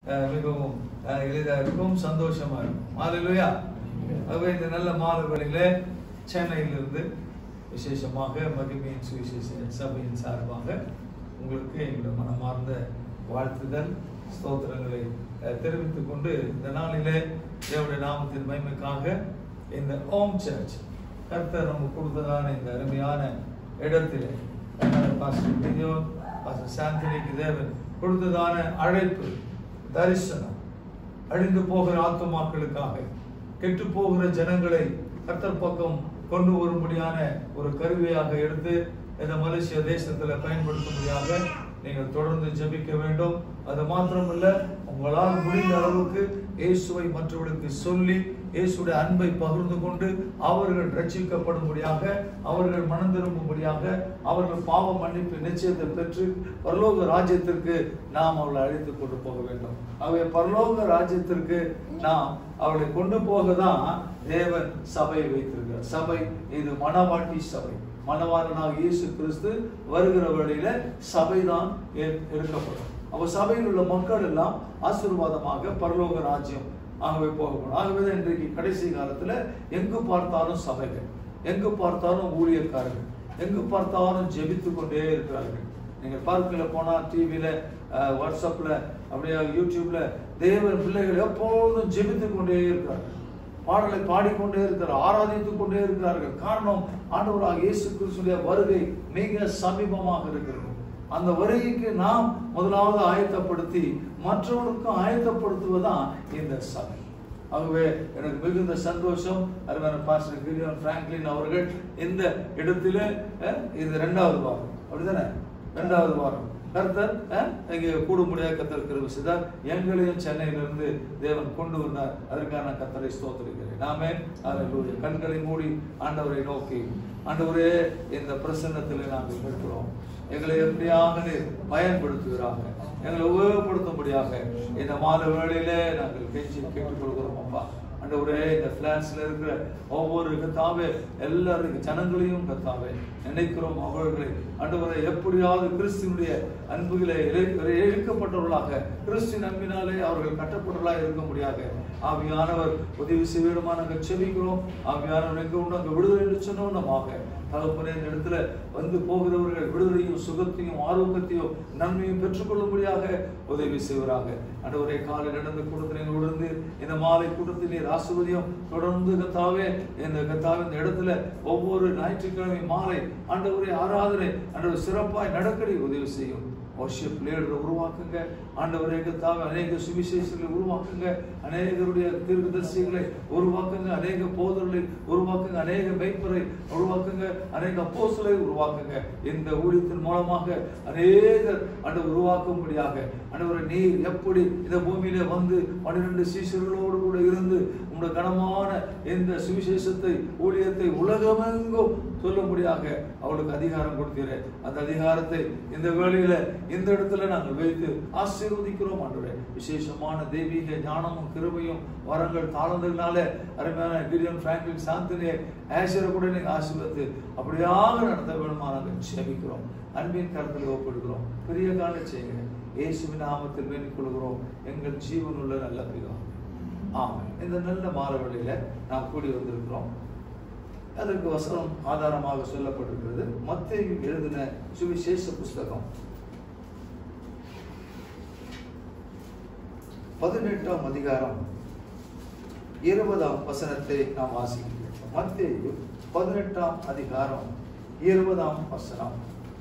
அஹ், மிகவும் அஹ், எளிதா இருக்கும் சந்தோஷமா இருக்கும் மாலையிலா ஆகவே இந்த நல்ல மாலை வேளையிலே சென்னையிலிருந்து விசேஷமாக மகிமையின் சுவிசேஷ சபையின் சார்பாக உங்களுக்கு எங்களுடைய மனமார்ந்த வாழ்த்துதல் ஸ்தோத்திரங்களை அஹ், தெரிவித்துக் கொண்டு இந்த நாளிலே தேவனுடைய நாமத்தின் மகிமைக்காக இந்த ஓம் சர்ச் கர்த்தர் நமக்கு கொடுத்ததான இந்த அருமையான இடத்திலே பாஸ்டர் பிரியோன் பாஸ்டர் சாந்தனிக்கு தேவன் கொடுத்ததான அழைப்பு தரிசனம் அழிந்து போகிற ஆத்துமாக்களுக்காக கெட்டு போகிற ஜனங்களை கர்த்தர் பக்கம் கொண்டு வரும்படியான ஒரு கருவியாக எடுத்து இந்த மலேசிய தேசத்துல பயன்படுத்தும்படியாக நீங்கள் தொடர்ந்து ஜெபிக்க வேண்டும் அது மாத்திரமல்ல உங்களால் முடிந்த அளவுக்கு இயேசுவை மற்றவர்களுக்கு சொல்லி இயேசுடைய அன்பை பகிர்ந்து கொண்டு அவர்கள் ரட்சிக்கப்படும்படியாக அவர்கள் மனம் திரும்பும்படியாக அவர்கள் பாவ மன்னிப்பு நிச்சயத்தை பெற்று பரலோக ராஜ்யத்திற்கு நாம் அவளை அழைத்து கொண்டு போக வேண்டும் அவை பரலோக ராஜ்யத்திற்கு நாம் அவளை கொண்டு போக தான் தேவன் சபையை வைத்திருக்கிறார் சபை இது மணவாட்டி சபை மணவாளனாக இயேசு கிறிஸ்து வருகிற வழியில சபைதான் ஏ- எடுக்கப்படும் அப்ப சபையில் உள்ள மக்கள் எல்லாம் ஆசீர்வாதமாக பரலோக ராஜ்யம் ஆகவே போகப்படும் ஆகவே தான் இன்றைக்கு கடைசி காலத்துல எங்கு பார்த்தாலும் சபைகள் எங்கு பார்த்தாலும் ஊழியக்காரர்கள் எங்கு பார்த்தாலும் ஜெபித்து கொண்டே இருக்கிறார்கள் நீங்க பார்க்கல போனா டிவியில வாட்ஸ்அப்ல அப்படியே யூடியூப்ல தேவன் பிள்ளைகள் எப்பொழுதும் ஜெபித்து கொண்டே இருக்கிறார்கள் பாடலை பாடிக்கொண்டே இருக்கிறார் ஆராதித்துக் கொண்டே இருக்கிறார்கள் காரணம் ஆண்டவராக இயேசு கிறிஸ்துடைய வருகை மிக சமீபமாக இருக்கிறது அந்த வருகைக்கு நாம் முதலாவது ஆயத்தப்படுத்தி மற்றவர்களுக்கும் ஆயத்தப்படுத்துவதுதான் இந்த சபை ஆகவே எனக்கு மிகுந்த சந்தோஷம் அருமையான பாஸ்டர் கிரியோன் பிராங்க்லின் அவர்கள் இந்த இடத்துல அஹ், இது இரண்டாவது வாரம் அப்படிதானே இரண்டாவது வாரம் கர்த்தர் அஹ், இங்கே கூடும்படியாக கர்த்தர் கிருபை செய்தார் எங்களையும் சென்னையிலிருந்து தேவன் கொண்டு வந்தார் அதற்காக நான் கர்த்தரை ஸ்தோத்திரிக்கிறேன் நாமே அல்லேலூயா கண்களை மூடி ஆண்டவரை நோக்கி ஆண்டவரே இந்த பிரசன்னத்தில் நாங்கள் இருக்கிறோம் எங்களை எப்படியாக நீர் பயன்படுத்துகிறாங்க எங்களை உபயோகப்படுத்தும்படியாக இந்த மாத வேளையிலே நாங்கள் கெஞ்சி கேட்டுக்கொள்கிறோம் அப்பா ஆண்டவரே இந்த பிளான்ஸ்ல இருக்கிற ஒவ்வொரு கத்தாவே எல்லாருக்கும் ஜனங்களையும் கத்தாவே நினைக்கிறோம் அவர்களை ஆண்டவரை எப்படியாவது கிறிஸ்துவனுடைய அன்புகளை இழுக்கப்பட்டவர்களாக கிறிஸ்துவின் அன்பினாலே அவர்கள் கட்டப்பட்டவர்களாக இருக்க முடியாக ஆவியானவர் உதவி செய்விடமா நாங்கள் செபிக்கிறோம் ஆவியானவர் எங்க உண்டு அங்க விடுதலை என்று சொன்னோன்னமாக தகப்பனே இந்த இடத்துல வந்து போகிறவர்கள் விடுதலையும் சுகத்தையும் ஆரோக்கியத்தையும் நன்மையும் பெற்றுக்கொள்ளும்படியாக உதவி செய்வராக ஆண்டவரே காலை நடந்த கூட்டத்தில் உணர்ந்து இந்த மாலை கூட்டத்தில் நீர் ஆசிர்வதியும் தொடர்ந்து கத்தாவே இந்த கத்தாவே இந்த இடத்துல ஒவ்வொரு ஞாயிற்றுக்கிழமை மாலை ஆண்டவரே ஆராதனை ஆண்டவர் சிறப்பாய் நடக்கடி உதவி செய்யும் வர்ஷிப் லீடரை உருவாக்குங்க ஆண்டவரே கத்தாவே அநேக சுவிசேஷங்களை உருவாக்குங்க அநேகருடைய தீர்க்கதரிசிகளை உருவாக்குங்க அநேக போதர்களை உருவாக்குங்க அநேக மெய்ப்பரை உருவாக்குங்க அநேக அப்போஸ்தலரை உருவாக்குங்க இந்த ஊழியத்தின் மூலமாக அநேகர் ஆண்டவர் உருவாக்கும்படியாக ஆண்டவரை நீர் எப்படி இந்த பூமியில வந்து பன்னிரண்டு சீசர்களோடு கூட இருந்து உங்களுடைய கனமான இந்த சுவிசேஷத்தை ஊழியத்தை உலகமெங்கும் சொல்லும்படியாக அவளுக்கு அதிகாரம் கொடுத்தீரே அந்த அதிகாரத்தை இந்த வேளையில இந்த இடத்துல நாங்கள் வைத்து ஆசீர்வதிக்கிறோம் ஆண்டவரே விசேஷமான தெய்வீக ஞானமும் கிருபையும் வரங்கள் தாளந்ததுனால அருமையான கிரியம் பிராங்க்லின் சாந்தினியை ஆசிரியர் கூட நீங்க ஆசீர்வதித்து அப்படியாக நடத்த வேணுமா நாங்கள் செபிக்கிறோம் அன்பின் கருத்தில் ஒப்படுகிறோம் பெரிய கால செய்யுங்க இயேசுவின் நாமத்தில் வேண்டிக் கொள்கிறோம் எங்கள் ஜீவனுள்ள நல்ல பிதா ஆமாம் இந்த நல்ல மாறவழியில நாம் கூடி வந்திருக்கிறோம் அதற்கு வசனம் ஆதாரமாக சொல்லப்பட்டிருக்கிறது மத்தேயு எழுதின சுவிசேஷ புஸ்தகம் பதினெட்டாம் அதிகாரம் இருபதாம் வசனத்தை நாம் வாசிக்கிறோம் மத்தேயு பதினெட்டாம் அதிகாரம் இருபதாம் வசனம்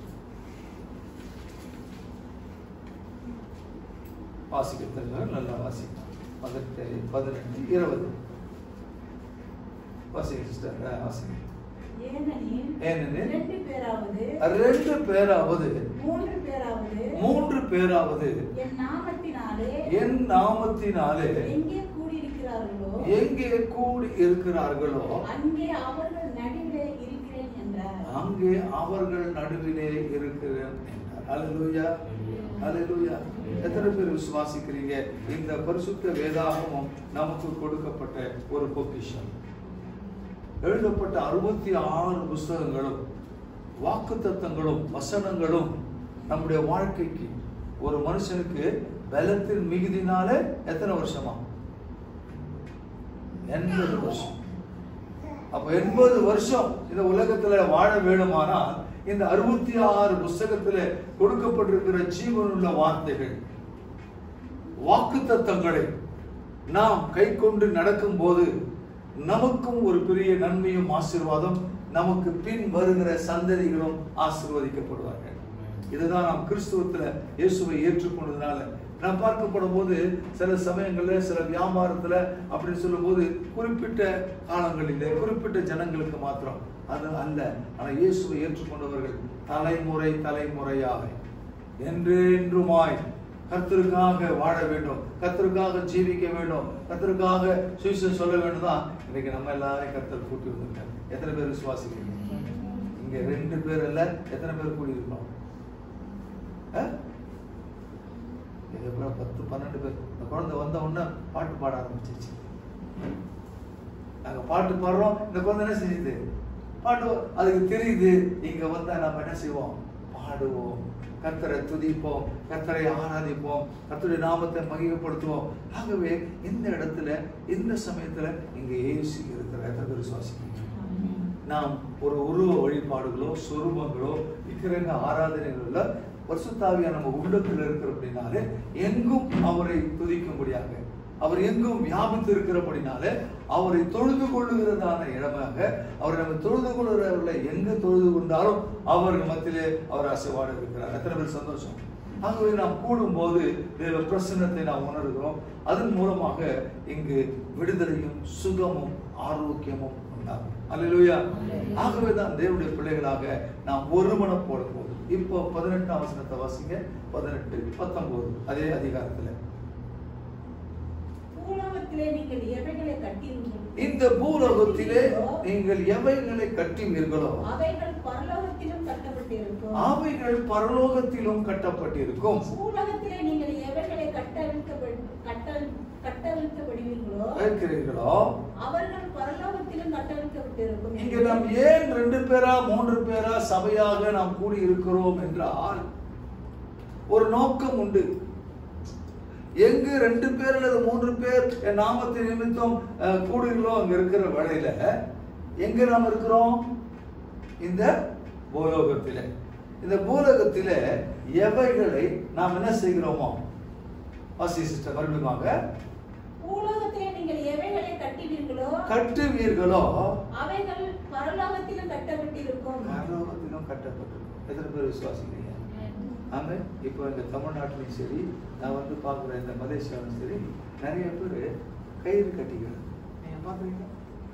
வாசிக்க தெரிஞ்சவர் நல்லா வாசிக்கலாம் பதினெட்டு பதினெட்டு இருபது வாசிங்க சிஸ்டர் வாசிங்க ஏனெனில் ஏனெனில் இரண்டு பேராவது ரெண்டு பேராவது மூன்று பேராவது மூன்று பேராவது என் நாமத்தினாலே என் நாமத்தினாலே எங்கே கூடியிருக்கிறார்களோ எங்கே கூடி இருக்கிறார்களோ அங்கே அவர்கள் நடுவே இருக்கிறேன் என்றார் அங்கே அவர்கள் நடுவிலே இருக்கிறேன் என்றார் அல்லேலூயா அல்லேலூயா எத்தனை பேர் விசுவாசிக்கிறீங்க இந்த பரிசுத்த வேதாகமம் நமக்கு கொடுக்கப்பட்ட ஒரு பொக்கிஷம் எழுதப்பட்ட அறுபத்தி ஆறு புஸ்தகங்களும் வாக்குத்தத்தங்களும் வசனங்களும் நம்முடைய வாழ்க்கைக்கு ஒரு மனுஷனுக்கு பலத்தின் மிகுதினால எத்தனை வருஷமா எண்பது வருஷம் அப்ப எண்பது வருஷம் இந்த உலகத்துல வாழ வேண்டுமானால் இந்த அறுபத்தி ஆறு புஸ்தகத்துல கொடுக்கப்பட்டிருக்கிற ஜீவனுள்ள வார்த்தைகள் வாக்கு தத்தங்களை நாம் கை கொண்டு நடக்கும் போது நமக்கும் ஒரு பெரிய நன்மையும் ஆசீர்வாதம் நமக்கு பின் வருகிற சந்ததிகளும் ஆசீர்வதிக்கப்படுவார்கள் இதுதான் நாம் கிறிஸ்துவத்துல இயேசுவை ஏற்றுக்கொண்டதுனால நான் பார்க்கப்படும் போது சில சமயங்கள்ல சில வியாபாரத்துல அப்படின்னு சொல்லும்போது குறிப்பிட்ட காலங்களிலே குறிப்பிட்ட ஜனங்களுக்கு மாத்திரம் அது அல்ல ஆனா இயேசுவை ஏற்றுக்கொண்டவர்கள் தலைமுறை தலைமுறையாக என்றென்றுமாய் கர்த்தருக்காக வாழ வேண்டும் கர்த்தருக்காக ஜீவிக்க வேண்டும் கர்த்தருக்காக சுவிசேஷம் சொல்ல வேண்டும் தான் இன்னைக்கு நம்ம எல்லாரையும் கர்த்தர் கூட்டி வந்திருக்காரு எத்தனை பேர் விசுவாசிக்கிறீங்க இங்க ரெண்டு பேர் இல்ல எத்தனை பேர் கூடி இருக்கோம் இதுக்கப்புறம் பத்து பன்னெண்டு பேர் இந்த குழந்தை வந்த உடனே பாட்டு பாட ஆரம்பிச்சிருச்சு நாங்க பாட்டு பாடுறோம் இந்த குழந்தை என்ன செஞ்சுது பாட்டு அதுக்கு தெரியுது இங்க வந்தா நம்ம என்ன செய்வோம் பாடுவோம் கர்த்தரை துதிப்போம் கர்த்தரை ஆராதிப்போம் கர்த்தருடைய நாமத்தை மகிமைப்படுத்துவோம் ஆகவே இந்த இடத்துல இந்த சமயத்துல இங்க ஏசு இருக்கிற எத்தனை பேர் விசுவாசிக்கிறீங்க நாம் ஒரு உருவ வழிபாடுகளோ சொரூபங்களோ விக்கிரங்க ஆராதனைகளோ பரிசுத்தாவியா நம்ம உள்ளத்தில் இருக்கிறபடினாலே எங்கும் அவரை துதிக்கும்படியாக அவர் எங்கும் வியாபித்து இருக்கிறபடினாலே அவரை தொழுது கொள்ளுகிறதான இடமாக அவர் நம்ம தொழுது கொள்ளுகிறவர்களை எங்க தொழுது கொண்டாலும் அவர் மத்தியிலே அவர் அசைவாட இருக்கிறார் எத்தனை பேர் சந்தோஷம் ஆகவே நாம் கூடும்போது தேவ பிரசன்னத்தை நாம் உணர்கிறோம் அதன் மூலமாக இங்கு விடுதலையும் சுகமும் ஆரோக்கியமும் உண்டாகும் அல்லேலூயா ஆகவே தான் தேவனுடைய பிள்ளைகளாக நாம் ஒருமனம் போடும் போது இப்போ பதினெட்டாம் வசனத்தை வாசிங்க பதினெட்டு பத்தொன்பது அதே அதிகாரத்துல பூலோகத்திலே நீங்கள் எவைகளை கட்டியிருந்தீர்களோ இந்த பூலோகத்திலே நீங்கள் எவைகளை கட்டுவீர்களோ அவைகள் பரலோகத்திலும் கட்டப்பட்டிருக்கும் அவைகள் பரலோகத்திலும் கட்டப்பட்டிருக்கும் பூலோகத்திலே நீங்கள் எவைகளை கட்டவிழ்க்கப்படு கட்டல் கட்டவிழ்க்கப்படுவீர்களோ இருக்கிறீர்களோ அவர்கள் பரலோகத்திலும் கட்டவிழ்க்கப்பட்டிருக்கும் இங்க நாம் ஏன் ரெண்டு பேரா மூன்று பேரா சபையாக நாம் கூடி இருக்கிறோம் என்றால் ஒரு நோக்கம் உண்டு எங்கு ரெண்டு பேர் அல்லது மூன்று பேர் என் நாமத்தின் நிமித்தம் அஹ், கூடுகிறோம் அங்க இருக்கிற வேளையில எங்க நாம் இருக்கிறோம் இந்த பூலோகத்திலே இந்த பூலோகத்திலே எவைகளை நாம் என்ன செய்கிறோமோ வாசி சிஸ்டர் மறுபடியுமாக பூலோகத்திலே நீங்கள் எவைகளை கட்டுவீர்களோ கட்டுவீர்களோ அவைகள் பரலோகத்திலும் கட்டப்பட்டிருக்கும் பரலோகத்திலும் கட்டப்பட்டிருக்கும் எத்தனை பேர் விசுவாசிக்கிறீங்க ஆமாம் இப்போ இந்த தமிழ்நாட்டிலையும் சரி நான் வந்து பார்க்குற இந்த மலேசியாவிலும் சரி நிறைய பேர் கயிறு கட்டிக்கிறாங்க நீங்க பார்க்குறீங்க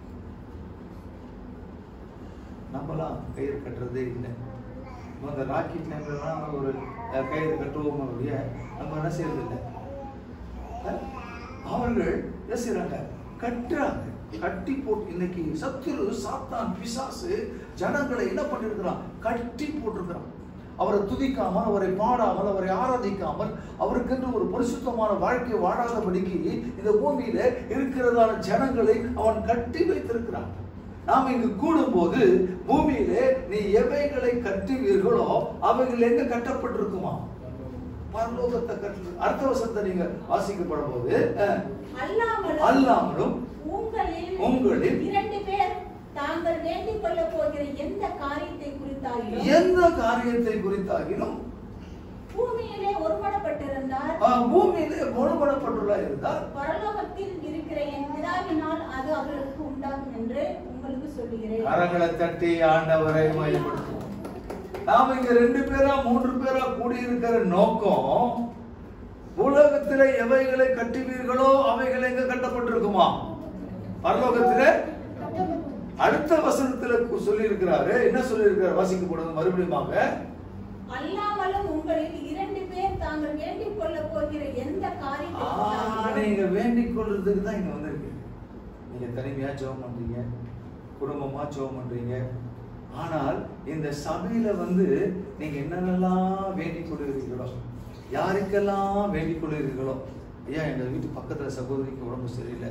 நம்மலாம் கயிறு கட்டுறதே இல்லை நம்ம அந்த ராக்கி டைம்லலாம் ஒரு அஹ், கயிறு கட்டுவோம் ஒழிய நம்ம என்ன செய்யறது இல்லை அஹ், அவர்கள் என்ன செய்றாங்க கட்டுறாங்க கட்டி போட்டு இன்னைக்கு சத்துரு சாத்தான் பிசாசு ஜனங்களை என்ன பண்ணிருக்கிறான் கட்டி போட்டிருக்கிறான் அவரை துதிக்காமல் அவரை பாடாமல் அவரை ஆராதிக்காமல் அவருக்கென்று ஒரு பரிசுத்தமான வாழ்க்கை வாழாதபடிக்கு இந்த பூமியில இருக்கிறதான ஜனங்களை அவன் கட்டி வைத்திருக்கிறான் நாம் இங்கு கூடும்போது பூமியிலே நீ எவைகளை கட்டுவீர்களோ அவைகள் எங்க கட்டப்பட்டிருக்குமா பரலோகத்தை கட்டு அடுத்த வசனத்தை நீங்க வாசிக்கப்படும் போது அஹ், அல்லாமலும் அல்லாமலும் உங்களில் உங்களில் இரண்டு பேர் தாங்கள் வேண்டிக் கொள்ள போகிற எந்த காரியத்தை குறித்தாலும் எந்த காரியத்தை குறித்தாகிலும் பூமியிலே ஒருமனப்பட்டிருந்தால் ஆஹ், பூமியிலே முழுபடப்பட்டுள்ள இருந்தால் பரலோகத்தில் இருக்கிற என் பிதாவினால் அது அவர்களுக்கு உண்டாகும் என்று உங்களுக்கு சொல்லுகிறேன் கரங்களை தட்டி ஆண்டவரை மையப்படுத்துவோம் நாம இங்க ரெண்டு பேரா மூன்று பேரா கூடியிருக்கிற நோக்கம் உலகத்திலே எவைகளை கட்டுவீர்களோ அவைகள் எங்க கட்டப்பட்டிருக்குமா பரலோகத்திலே அடுத்த வசனத்துல சொல்லி இருக்கிறாரு என்ன சொல்லி இருக்கிறார் வாசிக்கப்படுவது மறுபடியுமாக அல்லாமலும் உங்களில் இரண்டு பேர் தாங்கள் வேண்டிக் கொள்ள போகிற எந்த காரியத்தை ஆ, குறித்தாலும் நீங்க வேண்டிக் கொள்றதுக்கு தான் இங்க வந்திருக்கு நீங்க தனிமையா ஜெபம் பண்றீங்க குடும்பமா ஜெபம் பண்றீங்க ஆனால் இந்த சபையில வந்து நீங்க என்னென்னலாம் வேண்டிக் கொள்கிறீர்களோ யாருக்கெல்லாம் வேண்டிக் கொள்கிறீர்களோ ஐயா எங்க வீட்டு பக்கத்துல சகோதரிக்கு உடம்பு சரியில்லை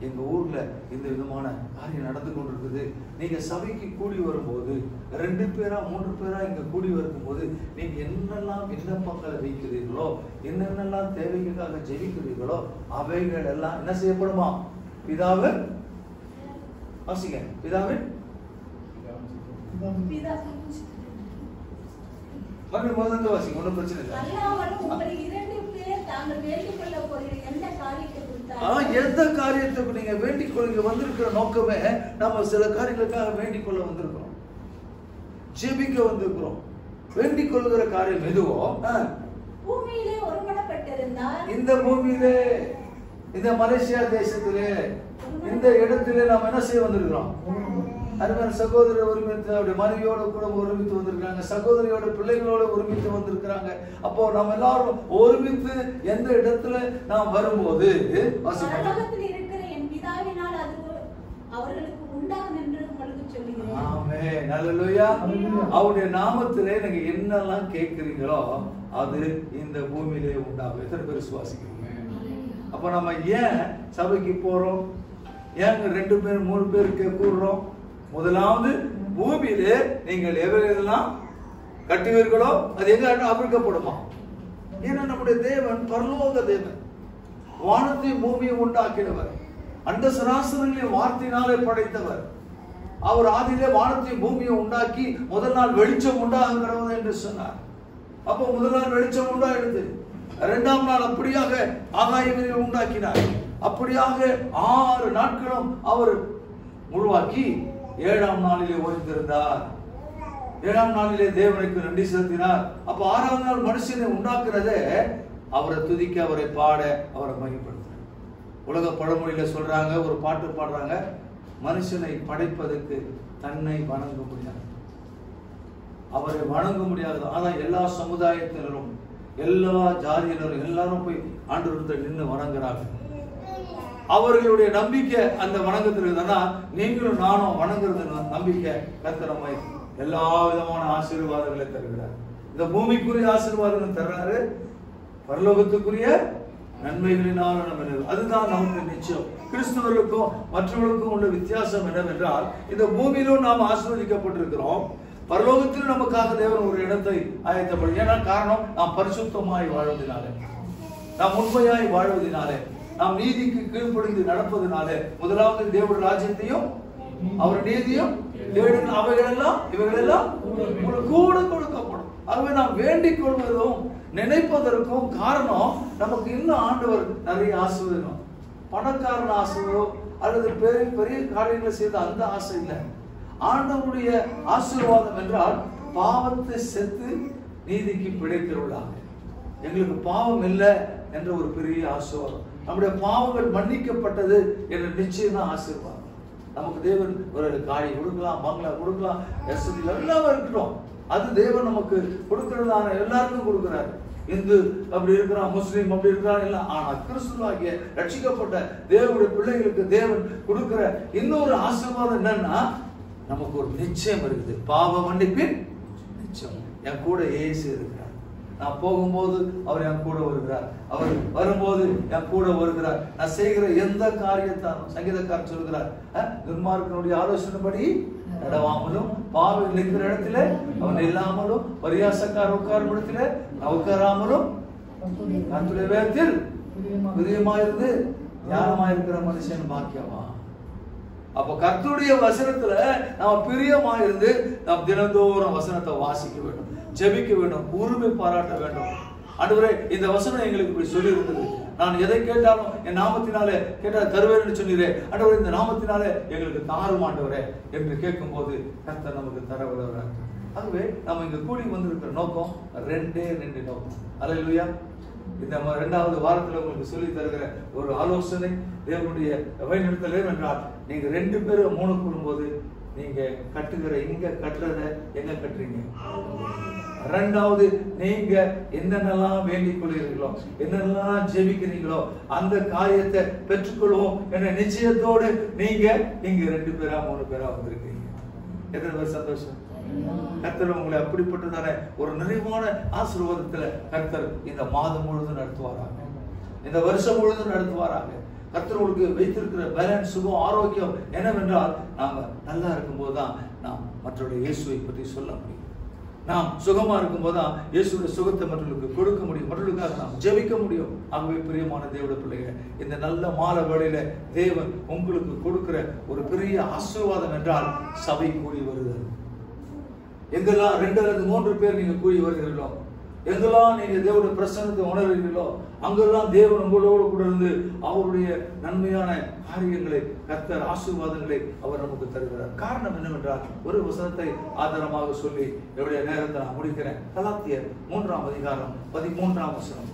எங்க ஊர்ல இந்த விதமான காரியம் நடந்து கொண்டிருக்குது நீங்க சபைக்கு கூடி வரும்போது ரெண்டு பேரா மூன்று பேரா இங்க கூடி வரும்போது நீங்க என்னெல்லாம் விண்ணப்பங்களை வைக்கிறீர்களோ என்னென்னலாம் தேவைகளுக்காக ஜெபிக்கிறீர்களோ அவைகள் எல்லாம் என்ன செய்யப்படுமா பிதாவே வாசிங்க பிதாவே பிதா மறுபடியும் முதல்ல வாசிங்க ஒன்றும் பிரச்சனை இல்லை அல்லாமலும் உங்களில் இரண்டு பேர் தாங்கள் வேண்டிக் கொள்ள போகிற எந்த காரியத்தை ஆ, குறித்தாலும் எந்த காரியத்துக்கு நீங்க வேண்டிக் கொள்ள வந்திருக்கிற நோக்கமே நம்ம சில காரியங்களுக்காக வேண்டிக் கொள்ள வந்திருக்கிறோம் ஜெபிக்க வந்திருக்கிறோம் வேண்டிக் கொள்கிற காரியம் எதுவோ ஆ, பூமியிலே ஒருமனப்பட்டிருந்தால் இந்த பூமியிலே இந்த மலேசியா தேசத்திலே இந்த இடத்திலே நாம் என்ன செய்ய வந்திருக்கிறோம் அருமையான சகோதரர் ஒருமித்து அவருடைய மனைவியோட கூட ஒருமித்து வந்திருக்காங்க சகோதரியோட பிள்ளைகளோட ஒருமித்து வந்திருக்கிறாங்க அப்போ நம்ம எல்லாரும் ஒருமித்து எந்த இடத்துல நாம் வரும்போது வாசிப்போம். பரலோகத்தில் இருக்கிற என் பிதாவினால் அது அவர்களுக்கு உண்டாகும் என்று உங்களுக்கு சொல்லுகிறேன் ஆமென். ஹalleluya. அவருடைய நாமத்திலே நீங்க என்னெல்லாம் கேட்கிறீங்களோ அது இந்த பூமியிலே உண்டாகும் எத்தனை பேர் விசுவாசிக்கிறீங்க அப்ப நம்ம ஏன் சபைக்கு போறோம் ஏன் ரெண்டு பேர் மூணு பேருக்கு கூடுறோம் முதலாவது பூமியிலே நீங்கள் எவையெல்லாம் கட்டுவீர்களோ அது எங்க அவிழ்க்கப்படுமா ஏன்னா நம்முடைய தேவன் பரலோக தேவன் வானத்தையும் பூமியை உண்டாக்கினவர் அந்த சராசரங்களை வார்த்தையினாலே படைத்தவர் அவர் ஆதியிலே வானத்தையும் பூமியை உண்டாக்கி முதல் நாள் வெளிச்சம் உண்டாகிறது என்று சொன்னார் அப்போ முதல் நாள் வெளிச்சம் உண்டாயிடுது இரண்டாம் நாள் அப்படியாக ஆகாயங்களை உண்டாக்கினார் அப்படியாக ஆறு நாட்களும் அவர் உருவாக்கி ஏழாம் நாளிலே ஓய்ந்திருந்தார் ஏழாம் நாளிலே தேவனுக்கு நன்றி செலுத்தினார் அப்ப ஆறாவது நாள் மனுஷனை உண்டாக்குறதே அவரை துதிக்க அவரை பாட அவரை மகிப்படுத்த உலக பழமொழியில சொல்றாங்க ஒரு பாட்டு பாடுறாங்க மனுஷனை படைப்பதற்கு தன்னை வணங்க முடியாது அவரை வணங்க முடியாது ஆனா எல்லா சமுதாயத்தினரும் எல்லா ஜாதியினரும் எல்லாரும் போய் ஆண்டு நின்று வணங்குறாங்க அவர்களுடைய நம்பிக்கை அந்த வணக்கத்தில் இருந்தனா நீங்களும் நானும் வணங்குறது நம்பிக்கை கத்திரமை எல்லா விதமான ஆசீர்வாதங்களை தருகிறார் இந்த பூமிக்குரிய ஆசீர்வாதங்கள் தர்றாரு பரலோகத்துக்குரிய நன்மைகளினால் நம்ம நிறைவு. அதுதான் நமக்கு நிச்சயம் கிறிஸ்தவர்களுக்கும் மற்றவர்களுக்கும் உள்ள வித்தியாசம் என்னவென்றால் இந்த பூமியிலும் நாம் ஆசீர்வதிக்கப்பட்டிருக்கிறோம் பரலோகத்திலும் நமக்காக தேவன் ஒரு இடத்தை ஆயத்தப்படும் ஏன்னா காரணம் நாம் பரிசுத்தமாய் வாழ்வதனாலே நாம் உண்மையாய் வாழ்வதனாலே நாம் நீதிக்கு கீழ்ப்படிந்து நடப்பதனாலே முதலாவது தேவனுடைய ராஜ்யத்தையும் அவர் நீதியும் தேடுங்க அவைகளெல்லாம் இவைகளெல்லாம் உங்களுக்கு கூட கொடுக்கப்படும் ஆகவே நாம் வேண்டிக் கொள்வதும் நினைப்பதற்கும் காரணம் நமக்கு இன்னும் ஆண்டவர் நிறைய ஆசீர்வதிக்கணும் பணக்காரன் ஆசையோ அல்லது பெரிய பெரிய காரியங்களை செய்த அந்த ஆசை இல்லை ஆண்டவருடைய ஆசீர்வாதம் என்றால் பாவத்தை செத்து நீதிக்கு பிழைக்கிறவர்களாக எங்களுக்கு பாவம் இல்லை என்ற ஒரு பெரிய ஆசீர்வாதம் நம்முடைய பாவங்கள் மன்னிக்கப்பட்டது என்ற நிச்சயம் தான் ஆசீர்வாதம் நமக்கு தேவன் ஒரு காய் கொடுக்கலாம் பங்களா கொடுக்கலாம் வசதி எல்லாம் இருக்கட்டும் அது தேவன் நமக்கு கொடுக்கிறதான எல்லாருக்கும் கொடுக்கிறார் இந்து அப்படி இருக்கிறான் முஸ்லீம் அப்படி இருக்கிறான் எல்லாம் ஆனா கிறிஸ்துவாகிய ரட்சிக்கப்பட்ட தேவனுடைய பிள்ளைகளுக்கு தேவன் கொடுக்கிற இன்னொரு ஆசீர்வாதம் என்னன்னா நமக்கு ஒரு நிச்சயம் இருக்குது பாவ மன்னிப்பின் நிச்சயம் என் கூட இயேசு இருக்கிறார் நான் போகும்போது அவர் என் கூட வருகிறார் அவர் வரும்போது என் கூட வருகிறார் நான் செய்கிற எந்த காரியத்தாலும் சங்கீதக்காரர் சொல்கிறார் அஹ், துன்மார்க்கனுடைய ஆலோசனைப்படி நடவாமலும் பாவி நிற்கிற இடத்துல அவன் இல்லாமலும் பரியாசக்கார உட்காரும் இடத்துல நான் உட்காராமலும் கர்த்தருடைய வேதத்தில் பிரியமாயிருந்து ஞானமாயிருக்கிற மனுஷன் பாக்கியமா அப்ப கர்த்தருடைய வசனத்துல நாம பிரியமா இருந்து நாம் தினந்தோறும் வசனத்தை வாசிக்க வேண்டும் ஜெபிக்க வேண்டும் உரிமை பாராட்ட வேண்டும் ஆண்டவரே இந்த வசனம் எங்களுக்கு இப்படி சொல்லி இருந்தது நான் எதை கேட்டாலும் என் நாமத்தினாலே கேட்டா தருவேன் சொன்னீரே ஆண்டவரே இந்த நாமத்தினாலே எங்களுக்கு தாரும் ஆண்டவரே என்று கேட்கும்போது கர்த்தர் நமக்கு தர வருகிறார் ஆகவே நம்ம இங்க கூடி வந்திருக்கிற நோக்கம் ரெண்டே ரெண்டு நோக்கம் அல்லேலூயா இந்த ம- இரண்டாவது வாரத்துல உங்களுக்கு சொல்லி தருகிற ஒரு ஆலோசனை தேவனுடைய வழிநடத்தல் என்றால் நீங்க ரெண்டு பேரும் மூணு கூடும்போது நீங்க கட்டுகிற இங்க கட்டுறத எங்க கட்டுறீங்க ரெண்டாவது நீங்க என்னென்னலாம் வேண்டிக் கொள்கிறீர்களோ என்னென்னலாம் ஜெபிக்கிறீங்களோ அந்த காரியத்தை பெற்றுக்கொள்வோம் என்ற நிச்சயத்தோடு நீங்க இங்க ரெண்டு பேரா மூணு பேரா வந்திருக்கீங்க எத்தனை பேர் சந்தோஷம் கர்த்தர் உங்களை அப்படிப்பட்டதான ஒரு நிறைவான ஆசீர்வாதத்துல கர்த்தர் இந்த மாதம் முழுதும் நடத்துவாராங்க இந்த வருஷம் முழுதும் நடத்துவாராங்க கர்த்தர் உங்களுக்கு வைத்திருக்கிற பேலன்ஸ் சுகம் ஆரோக்கியம் என்னவென்றால் நாம நல்லா இருக்கும்போது தான் நாம் மற்றவருடைய இயேசுவை பற்றி சொல்ல முடியும் நாம் சுகமா இருக்கும்போது தான் இயேசுடைய சுகத்தை மற்றவர்களுக்கு கொடுக்க முடியும் மற்றவர்களுக்காக நாம் ஜெபிக்க முடியும் ஆகவே பிரியமான தேவட பிள்ளைகள் இந்த நல்ல மாலை வேளையில தேவன் உங்களுக்கு கொடுக்கிற ஒரு பெரிய ஆசீர்வாதம் என்றால் சபை கூடி வருகிறது எங்கெல்லாம் ரெண்டு அல்லது மூன்று பேர் நீங்க கூடி வருகிறீர்களோ எங்கெல்லாம் நீங்க தேவனுடைய பிரசன்னத்தை உணர்கிறீர்களோ அங்கெல்லாம் தேவன் உங்களோடு கூட இருந்து அவருடைய நன்மையான காரியங்களை கர்த்தர் ஆசீர்வாதங்களை அவர் நமக்கு தருகிறார் காரணம் என்னவென்றால் ஒரு வசனத்தை ஆதாரமாக சொல்லி என்னுடைய நேரத்தை நான் முடிக்கிறேன் கலாத்தியர் மூன்றாம் அதிகாரம் பதிமூன்றாம் வசனம்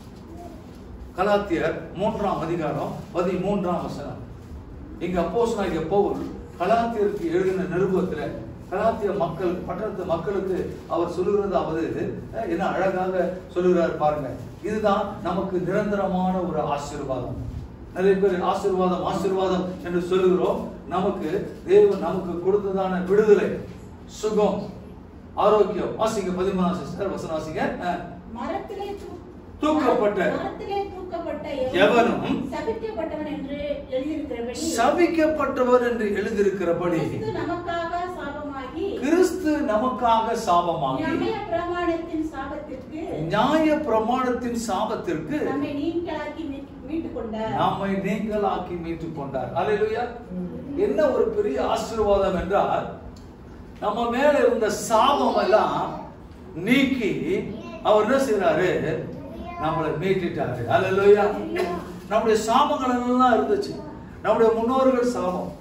கலாத்தியர் மூன்றாம் அதிகாரம் பதிமூன்றாம் வசனம் இங்க அப்போஸ்தலனாகிய பவுல் கலாத்தியருக்கு எழுதின நிருபத்துல கலாத்திய மக்கள் பட்டணத்து மக்களுக்கு அவர் சொல்லுகிறதாவது அஹ், என்ன அழகாக சொல்லுகிறார் பாருங்க இதுதான் நமக்கு நிரந்தரமான ஒரு ஆசீர்வாதம் நிறைய பேர் ஆசீர்வாதம் ஆசீர்வாதம் என்று சொல்லுகிறோம் நமக்கு தேவன் நமக்கு கொடுத்ததான விடுதலை சுகம் ஆரோக்கியம் வாசிங்க பதிமூணாம் சிஸ்டர் வசனம் வாசிங்க அஹ். மரத்திலே தூ- தூக்கப்பட்ட மரத்திலே தூக்கப்பட்ட எவனும் சபிக்கப்பட்டவன் என்று எழுதியிருக்கிறபடி சபிக்கப்பட்டவர் என்று எழுதியிருக்கிறபடி கிறிஸ்து நமக்காக சாபமாகி கிறிஸ்து நமக்காக சாபமாகி நியாய பிரமாணத்தின் சாபத்திற்கு நியாய பிரமாணத்தின் சாபத்திற்கு நம்மை நீங்களாக்கி மீ- மீட்டுக் கொண்டார் நம்மை நீங்களாக்கி மீட்டுக் கொண்டார் அல்லேலூயா என்ன ஒரு பெரிய ஆசீர்வாதம் என்றால் நம்ம மேல இருந்த சாபம் எல்லாம் நீக்கி அவர் என்ன செய்யறாரு நம்மளை மீட்டுட்டாரு அல்லேலூயா நம்முடைய சாபங்கள் எல்லாம் இருந்துச்சு நம்முடைய முன்னோர்கள் சாபம்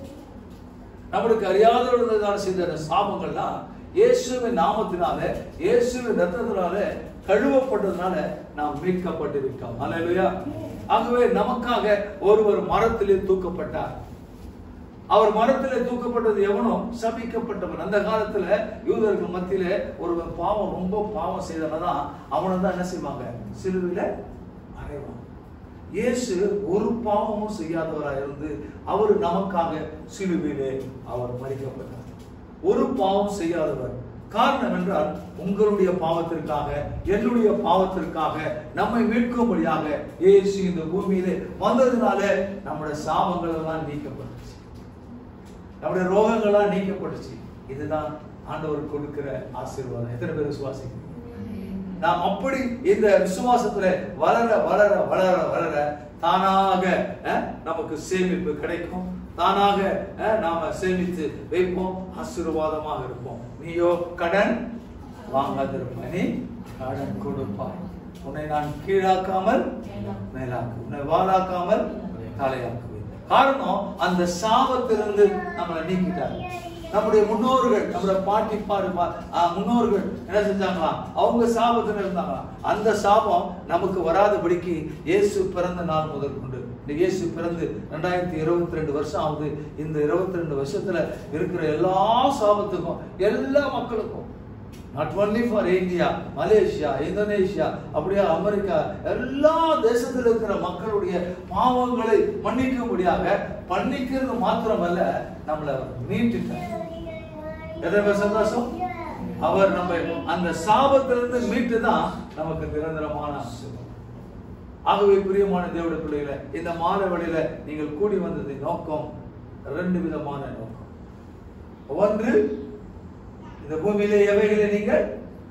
நம்மளுக்கு அறியாதவர்களால் செய்த அந்த சாபங்கள்லாம் இயேசுவின் நாமத்தினால இயேசுவின் ரத்தத்தினால கழுவப்பட்டதுனால நாம் மீட்கப்பட்டு விட்டோம் அல்லேலூயா ஆகவே நமக்காக ஒருவர் மரத்திலே தூக்கப்பட்டார் அவர் மரத்திலே தூக்கப்பட்டது எவனோ சபிக்கப்பட்டவன் அந்த காலத்துல யூதர்கள் மத்தியில ஒருவன் பாவம் ரொம்ப பாவம் செய்தவனதான் அவனை தான் என்ன செய்வாங்க சிலுவையில அறைவாங்க இயேசு ஒரு பாவமும் செய்யாதவராய் இருந்து அவர் நமக்காக சிலுவையிலே அவர் மறிக்கப்பட்டார் ஒரு பாவம் செய்யாதவர் காரணம் என்றால் உங்களுடைய பாவத்திற்காக என்னுடைய பாவத்திற்காக நம்மை மீட்கும்படியாக இயேசு இந்த பூமியிலே வந்ததுனால நம்முடைய சாபங்கள் எல்லாம் நீக்கப்பட்டுச்சு நம்முடைய ரோகங்கள்லாம் நீக்கப்பட்டுச்சு இதுதான் ஆண்டவர் கொடுக்கிற ஆசீர்வாதம் எத்தனை பேர் விசுவாசிக்கிறீங்க நாம் அப்படி இந்த விசுவாசத்துல வளர வளர வளர வளர தானாக அஹ், நமக்கு சேமிப்பு கிடைக்கும் தானாக அஹ், நாம சேமித்து வைப்போம் ஆசீர்வாதமாக இருப்போம் நீயோ கடன் வாங்காதிருப்பாய் நீ கடன் கொடுப்பாய் உன்னை நான் கீழாக்காமல் மேலாக்கு உன்னை வாழாக்காமல் தலையாக்குவேன் காரணம் அந்த சாபத்திலிருந்து நம்மளை நீக்கிட்டார் நம்முடைய முன்னோர்கள் நம்முடைய பாட்டி பாரு பா- ஆ, முன்னோர்கள் என்ன செஞ்சாங்களா அவங்க சாபத்துல இருந்தாங்களா அந்த சாபம் நமக்கு வராதபடிக்கு இயேசு பிறந்த நாள் முதல் கொண்டு இந்த இயேசு பிறந்து ரெண்டாயிரத்தி இருபத்தி ரெண்டு வருஷம் ஆகுது இந்த இருபத்தி ரெண்டு வருஷத்துல இருக்கிற எல்லா சாபத்துக்கும் எல்லா மக்களுக்கும் not only for India Malaysia Indonesia அப்படியே அமெரிக்கா எல்லா தேசத்தில் இருக்கிற மக்களுடைய பாவங்களை மன்னிக்கும்படியாக மன்னிக்கிறது மாத்திரமல்ல நம்மளை மீட்டுட்டார் எத்தனை பேர் சந்தோஷம் அவர் நம்ம அந்த சாபத்திலிருந்து மீட்டு தான் நமக்கு நிரந்தரமான ஆசீர்வாதம் ஆகவே பிரியமான தேவட பிள்ளைகளை இந்த மாலை வழியில நீங்கள் கூடி வந்தது நோக்கம் ரெண்டு விதமான நோக்கம் ஒன்று இந்த பூமியிலே எவைகளை நீங்கள்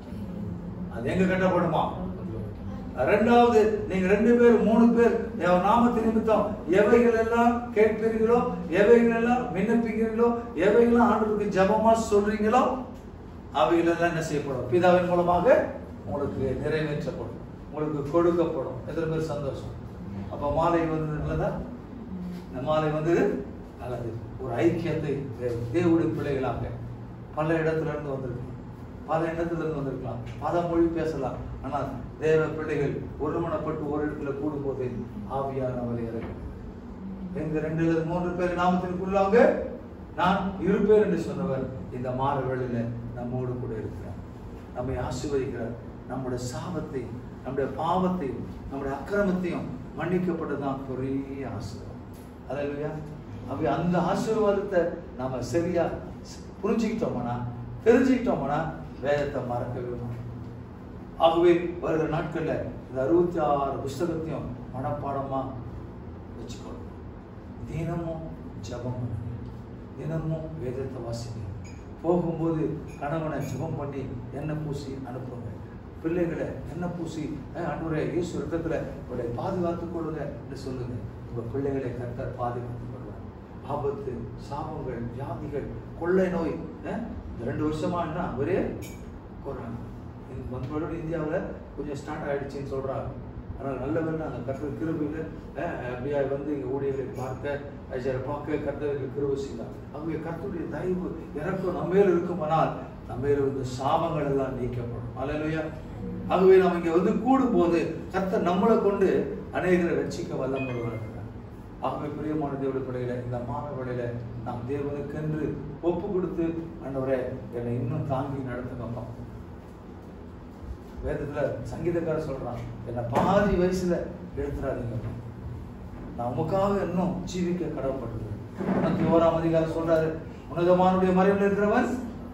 அது எங்க கட்டப்படுமா ரெண்டாவது நீங்க ரெண்டு பேர் மூணு பேர் என் நாமத்து நிமித்தம் எவைகள் எல்லாம் கேட்பீர்களோ எவைகள் எல்லாம் விண்ணப்பிக்கிறீர்களோ எவைகள் ஆண்டவருக்கு ஜெபமா சொல்றீங்களோ அவைகள் எல்லாம் என்ன செய்யப்படும் பிதாவின் மூலமாக உங்களுக்கு நிறைவேற்றப்படும் உங்களுக்கு கொடுக்கப்படும் எத்தனை பேர் சந்தோஷம் அப்ப மாலை வந்தது நல்லதா இந்த மாலை வந்தது நல்லது ஒரு ஐக்கியத்தை தேவ- தேவனுடைய பிள்ளைகளாக பல இடத்துல இருந்து வந்திருக்கலாம் பல இடத்துல இருந்து வந்திருக்கலாம் பல மொழி பேசலாம் ஆனால் தேவ பிள்ளைகள் ஒருமனப்பட்டு ஒரு இடத்துல கூடும்போது ஆவியானவர் இறங்கும் எங்க ரெண்டு அல்லது மூன்று பேர் நாமத்திற்குள்ளாக நான் இருப்பேன் என்று சொன்னவர் இந்த மாற வேளையில நம்மோடு கூட இருக்கிறார் நம்மை ஆசீர்வதிக்கிறார் நம்முடைய சாபத்தை நம்முடைய பாவத்தையும் நம்முடைய அக்கிரமத்தையும் மன்னிக்கப்பட்டதுதான் பெரிய ஆசீர்வாதம் அல்லையா அப்படி அந்த ஆசீர்வாதத்தை நாம சரியா புரிஞ்சுக்கிட்டோம்னா தெரிஞ்சுக்கிட்டோம்னா வேதத்தை மறக்கவே மாட்டோம் ஆகவே வருகிற நாட்கள்ல இந்த அறுபத்தி ஆறு புஸ்தகத்தையும் மனப்பாடமா வச்சுக்கணும் தினமும் ஜெபம் பண்ணுங்க தினமும் வேதத்தை வாசிங்க போகும்போது கணவனை ஜெபம் பண்ணி எண்ணெய் பூசி அனுப்புங்க பிள்ளைகளை எண்ணெய் பூசி அன்றுடைய இயேசு ரத்தத்துல உங்களை பாதுகாத்துக் கொள்ளுங்க என்று சொல்லுங்க உங்க பிள்ளைகளை கர்த்தர் பாதுகாத்துக் கொள்வார் ஆபத்து சாபங்கள் வியாதிகள் கொள்ளை நோய் அஹ், இந்த ரெண்டு வருஷமா என்ன ஒரே கொரோனா இந்த மங்களோட இந்தியாவில் கொஞ்சம் ஸ்டார்ட் ஆயிடுச்சுன்னு சொல்றாங்க ஆனால் நல்லவன் அந்த கர்த்தர் கிருபையில் அப்படியா வந்து இங்கே ஊழியர்களை பார்க்க ஐஜரை பார்க்க கர்த்தருக்கு கிருபை செய்தார் அவங்க கர்த்தருடைய தயவு இறக்கம் நம்ம மேல இருக்குமானால் நம்ம மேல வந்து சாபங்கள் எல்லாம் நீக்கப்படும் அலையிலையா ஆகவே நம்ம இங்க வந்து கூடும்போது கர்த்தர் நம்மளை கொண்டு அநேகரை ரட்சிக்க வல்லப்படுவார்கள் ஆகவே பிரியமான தேவடைய பிள்ளைகளை இந்த மாத வேளையில நாம் தேவனுக்கென்று ஒப்பு கொடுத்து ஆண்டவரே என்னை இன்னும் தாங்கி நடத்துங்கப்பா வேதத்துல சங்கீதக்காரர் சொல்றான் என்னை பாதி வயசுல எடுத்துடாதீங்க நான் உமக்காக இன்னும் ஜீவிக்க கடவுப்பட்டது உனக்கு ஓராம் அதிகாரம் சொல்றாரு உன்னதமானுடைய மறைவில் இருக்கிறவன்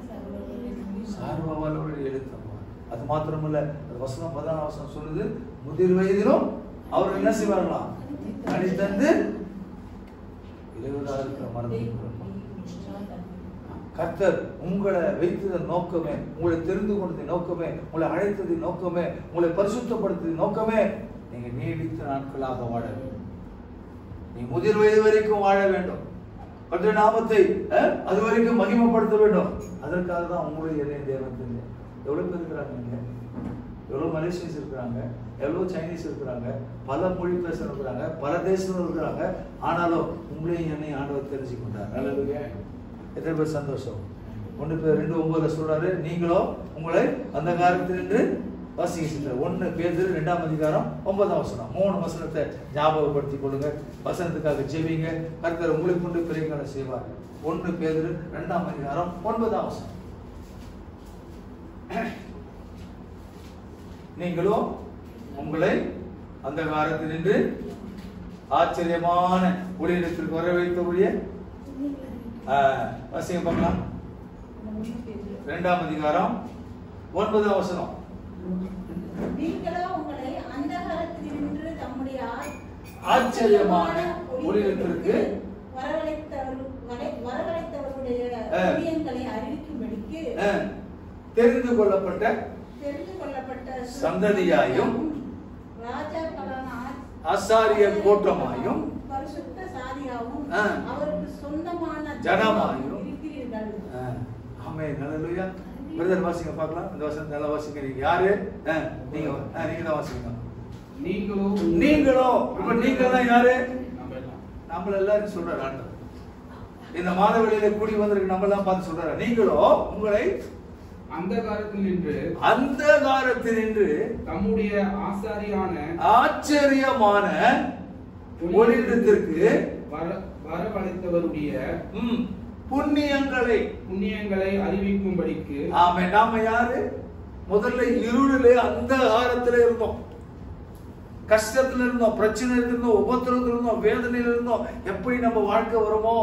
சார்பவர்களுடைய எழுத்தம்மா அது மாத்திரமல்ல அது வசனம் பதினாலாம் வசனம் சொல்லுது முதிர் வயதிலும் அவர் என்ன செய்வார்களாம் கணித்தந்து இளைவதா இருக்கிற மரத்தில் கர்த்தர் உங்களை வைத்ததன் நோக்கமே உங்களை தெரிந்து கொண்டதின் நோக்கமே உங்களை அழைத்ததின் நோக்கமே உங்களை பரிசுத்தப்படுத்ததின் நோக்கமே நீங்க நீடித்த நாட்களாக வாழ வேண்டும் நீ முதிர் வயது வரைக்கும் வாழ வேண்டும் கர்த்தருடைய நாமத்தை அஹ், அது வரைக்கும் மகிமைப்படுத்த வேண்டும் அதற்காக தான் உங்களுடைய என்னை தேவன் தெரியும் எவ்வளவு பேர் இருக்கிறாங்க இங்க எவ்வளவு மலேசியன்ஸ் இருக்கிறாங்க எவ்வளவு சைனீஸ் இருக்கிறாங்க பல மொழி பேச இருக்கிறாங்க பல தேசம் இருக்கிறாங்க ஆனாலும் உங்களையும் என்னை ஆண்டவர் தெரிஞ்சு கொண்டார் நல்லது எத்தனை பேர் சந்தோஷம் ஒன்று பேர் ரெண்டு ஒன்பதுல சொல்றாரு நீங்களோ உங்களை அந்த காலத்தில் நின்று வாசிக்க செஞ்சார் ஒன்று பேர் ரெண்டாம் அதிகாரம் ஒன்பதாம் வசனம் மூணு வசனத்தை ஞாபகப்படுத்திக் கொள்ளுங்க வசனத்துக்காக ஜெபிங்க கர்த்தர் உங்களை கொண்டு பெரிய காலம் செய்வார் ஒன்று பேர் ரெண்டாம் அதிகாரம் ஒன்பதாம் வசனம் நீங்களோ உங்களை அந்த காலத்தில் நின்று ஆச்சரியமான ஊழியத்திற்கு வர வைத்தபடியே வாசிங்க பார்க்கலாம் இரண்டாம் அதிகாரம் ஒன்பதாம் வசனம் நீங்களோ உங்களை அந்தகாரத்தினின்று தம்முடைய ஆ- ஆச்சரியமான ஊழியத்திற்கு வரவழைத்தவர் வரை- வரவழைத்தவருடைய ஆ. ஊழியங்களை அறிவிக்கும்படிக்கு அஹ், தெரிந்து கொள்ளப்பட்ட தெரிந்து கொள்ளப்பட்ட சந்ததியாயும் ராஜாக்களான ஆ- ஆசாரிய கூட்டமாயும் பரிசுத்த சாதியாவும் ஆ. அவருக்கு சொந்தமான ஜனமாயும் இருக்கிறீர்கள் அஹ், ஆமே நல்லலுயா பிரதர் வாசிங்க பார்க்கலாம் இந்த வசனம் நல்லா வாசிங்க நீங்க யாரு அஹ், நீங்க அஹ், நீங்க தான் வாசிங்க நீங்களோ நீங்களோ இப்ப நீங்க தான் யாரு நம்ம எல்லாம். நம்மள எல்லாரும் சொல்றாரு ஆண்டவர் இந்த மாத வெளியில கூடி வந்திருக்கு நம்ம எல்லாம் பார்த்து சொல்றாரு நீங்களோ உங்களை அந்தகாரத்தில் நின்று அந்த காலத்தில் நின்று தம்முடைய ஆசாரியான ஆச்சரியமான ஒளியிடத்திற்கு வர வரவழைத்தவருடைய ம், புண்ணியங்களை புண்ணியங்களை அறிவிக்கும்படிக்கு ஆமே நாம யாரு முதல்ல இருளிலே அந்த காலத்துல இருந்தோம் கஷ்டத்துல இருந்தோம் பிரச்சனை இருந்தோம் உபத்திரத்துல இருந்தோம் வேதனையில இருந்தோம் எப்படி நம்ம வாழ்க்கை வருமோ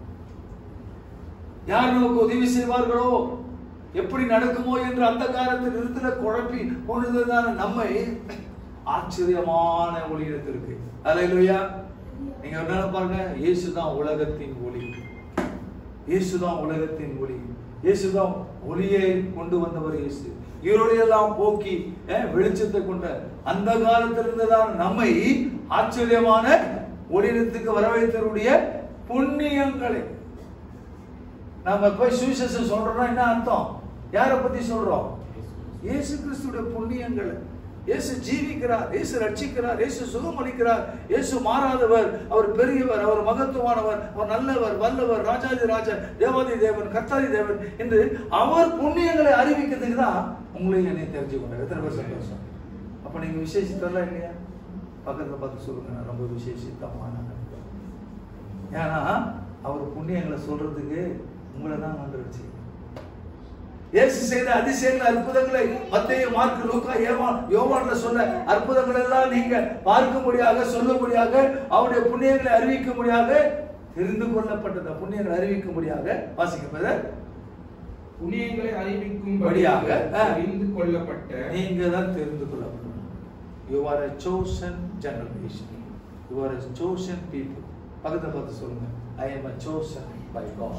யார் நமக்கு உதவி செய்வார்களோ எப்படி நடக்குமோ என்று அந்த காலத்தில் இருத்துல குழப்பி கொண்டதுதான நம்மை ஆச்சரியமான ஒளியிடத்திற்கு அலையிலுயா நீங்க என்ன பாருங்க இயேசுதான் உலகத்தின் ஒளி இயேசுதான் உலகத்தின் ஒளி இயேசுதான் ஒளியை கொண்டு வந்தவர் இயேசு இருளையெல்லாம் போக்கி அஹ், வெளிச்சத்தை கொண்ட அந்த காலத்திலிருந்துதான் நம்மை ஆச்சரியமான ஒளியிடத்துக்கு வரவைத்தருடைய புண்ணியங்களை நாம போய் சுவிசேஷம் சொல்றோம்னா என்ன அர்த்தம் யாரை பத்தி சொல்றோம் இயேசு கிறிஸ்துடைய புண்ணியங்களை இயேசு ஜீவிக்கிறார் இயேசு ரட்சிக்கிறார் இயேசு சுகமளிக்கிறார் இயேசு மாறாதவர் அவர் பெரியவர் அவர் மகத்துவமானவர் அவர் நல்லவர் வல்லவர் ராஜாதி ராஜா தேவாதி தேவன் கர்த்தாதி தேவன் என்று அவர் புண்ணியங்களை அறிவிக்கிறதுக்கு தான் உங்களையும் என்னை தெரிஞ்சு கொண்டார் எத்தனை பேர் சந்தோஷம் அப்ப நீங்க விசேஷித்தரலாம் இல்லையா பக்கத்துல பார்த்து சொல்லுங்க நான் ரொம்ப விசேஷித்தமான ஏன்னா அவர் புண்ணியங்களை சொல்றதுக்கு உங்களை தான் ஆண்டு இயேசு செய்த அதிசயங்கள் அற்புதங்களை மத்தேயு மார்க் லூக்கா ஏவான் யோவான்ல சொன்ன அற்புதங்கள் எல்லாம் நீங்க பார்க்கும்படியாக சொல்லும்படியாக அவருடைய புண்ணியங்களை அறிவிக்கும்படியாக தெரிந்து கொள்ளப்பட்டத புண்ணியங்களை அறிவிக்கும்படியாக வாசிக்கப்பத புண்ணியங்களை அறிவிக்கும் படியாக, ஆ. அறிந்து கொள்ளப்பட்ட நீங்க தான் தெரிந்து கொள்ளப்படணும் you are a chosen generation you are a chosen people பக்கத்தை பார்த்து சொல்லுங்க ஐ am a chosen by God